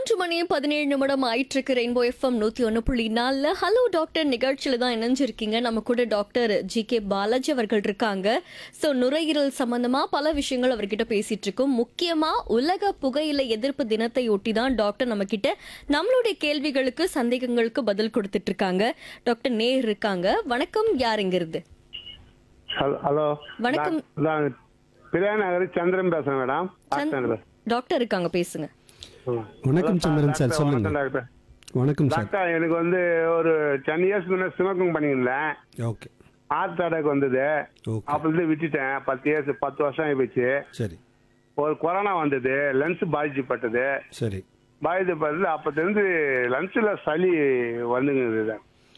மூன்று மணி பதினேழு நிமிடம் ஆயிட்டு இருக்கு ரெயின்போ எஃப்எம் நூத்தி ஒன்று புள்ளி நாலுல ஹலோ டாக்டர் நிகழ்ச்சியில தான் இணைஞ்சிருக்கீங்க நம்ம கூட டாக்டர் ஜி கே பாலாஜி அவர்கள் இருக்காங்க ஸோ நுரையீரல் சம்பந்தமா பல விஷயங்கள் அவர்கிட்ட பேசிட்டு இருக்கோம் முக்கியமா உலக புகையிலை எதிர்ப்பு தினத்தை ஒட்டி தான் டாக்டர் நம்ம கிட்ட நம்மளுடைய கேள்விகளுக்கு சந்தேகங்களுக்கு பதில் கொடுத்துட்டு இருக்காங்க டாக்டர் நேர் இருக்காங்க வணக்கம் யாருங்கிறது ஹலோ ஹலோ வணக்கம். நான் நான் பிரியா நகர் சந்திரன் பேசுறேன் மேடம் டாக்டர் பேசுறேன். டாக்டர் இருக்காங்க பேசுங்க ம். வணக்கம் ஹலோ, சந்திரன் சார் டாக்டர், சொல்லுங்க வணக்கம் டாக்டர் வணக்கம் சார் டாக்டர் எனக்கு வந்து ஒரு டென் இயர்ஸ் முன்னாடி ஸ்மோக்கிங் பண்ணியிருந்தேன் ஓகே ஹார்ட் அட்டாக் வந்தது ஓகே அப்போது விட்டுட்டேன் பத்து இயர்ஸ் பத்து வருஷம் ஆகிப்போச்சு சரி ஒரு கொரோனா வந்தது லன்ஸ் பாதிச்சுப்பட்டது சரி பாதிக்கப்பட்டது அப்போலேருந்து லன்ஸில் சளி வந்துங்குது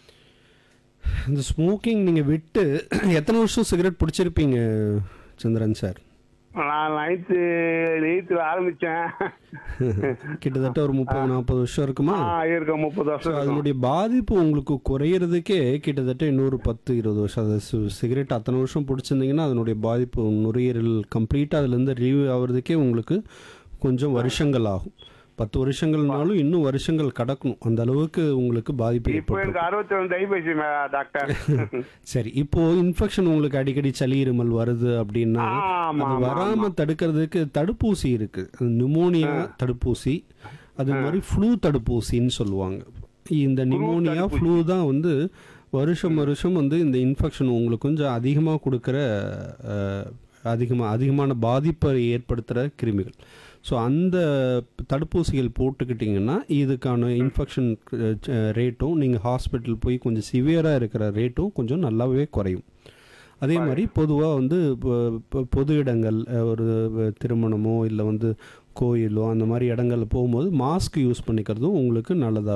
இந்த ஸ்மோக்கிங் நீங்கள் விட்டு எத்தனை வருஷம் சிகரெட் பிடிச்சிருப்பீங்க சந்திரன் சார் நான் நைன்த்து எயித்தில் ஆரம்பித்தேன் கிட்டத்தட்ட ஒரு முப்பது நாற்பது வருஷம் இருக்குமா ஆ இருக்க முப்பது ஸோ வருஷம் இருக்கும். அதனுடைய பாதிப்பு உங்களுக்கு குறையிறதுக்கே கிட்டத்தட்ட இன்னொரு பத்து இருபது வருஷம் அது சி- சிகரெட் அத்தனை வருஷம் பிடிச்சிருந்தீங்கன்னா அதனுடைய பாதிப்பு நுரையீரல் கம்ப்ளீட்டாக அதுலேருந்து ரிலீவ் ஆகிறதுக்கே உங்களுக்கு கொஞ்சம் வருஷங்கள் ஆகும் பத்து வருஷங்கள்னாலும் இன்னும் வருஷங்கள் கடக்கணும் அந்த அளவுக்கு உங்களுக்கு பாதிப்பு இப்போ ஏற்பட்டு எனக்கு அறுபத்தி ரெண்டு ஆகிப்போச்சு டாக்டர் சரி இப்போ இன்ஃபெக்ஷன் உங்களுக்கு அடிக்கடி சளி இருமல் வருது அப்படின்னா ஆமா, அது ஆமா, வராம தடுக்கிறதுக்கு தடுப்பூசி இருக்கு நிமோனியா தடுப்பூசி அது மாதிரி ஃப்ளூ தடுப்பூசின்னு சொல்லுவாங்க இந்த நிமோனியா ஃப்ளூ தான் வந்து வருஷம் வருஷம் வந்து இந்த இன்ஃபெக்ஷன் உங்களுக்கு கொஞ்சம் அதிகமாக கொடுக்குற அதிகமாக அதிகமான பாதிப்பை ஏற்படுத்துகிற கிருமிகள் ஸோ அந்த தடுப்பூசிகள் போட்டுக்கிட்டிங்கன்னா இதுக்கான இன்ஃபெக்ஷன் ரேட்டும் நீங்கள் ஹாஸ்பிட்டல் போய் கொஞ்சம் சிவியராக இருக்கிற ரேட்டும் கொஞ்சம் நல்லாவே குறையும் அதே மாதிரி பொதுவாக வந்து பொ- பொ- பொது இடங்கள் அஹ், ஒரு திருமணமோ இல்லை வந்து கோயிலோ அந்த மாதிரி இடங்கள்ல போகும்போது மாஸ்க் யூஸ் பண்ணிக்கிறதும் உங்களுக்கு நல்லதாக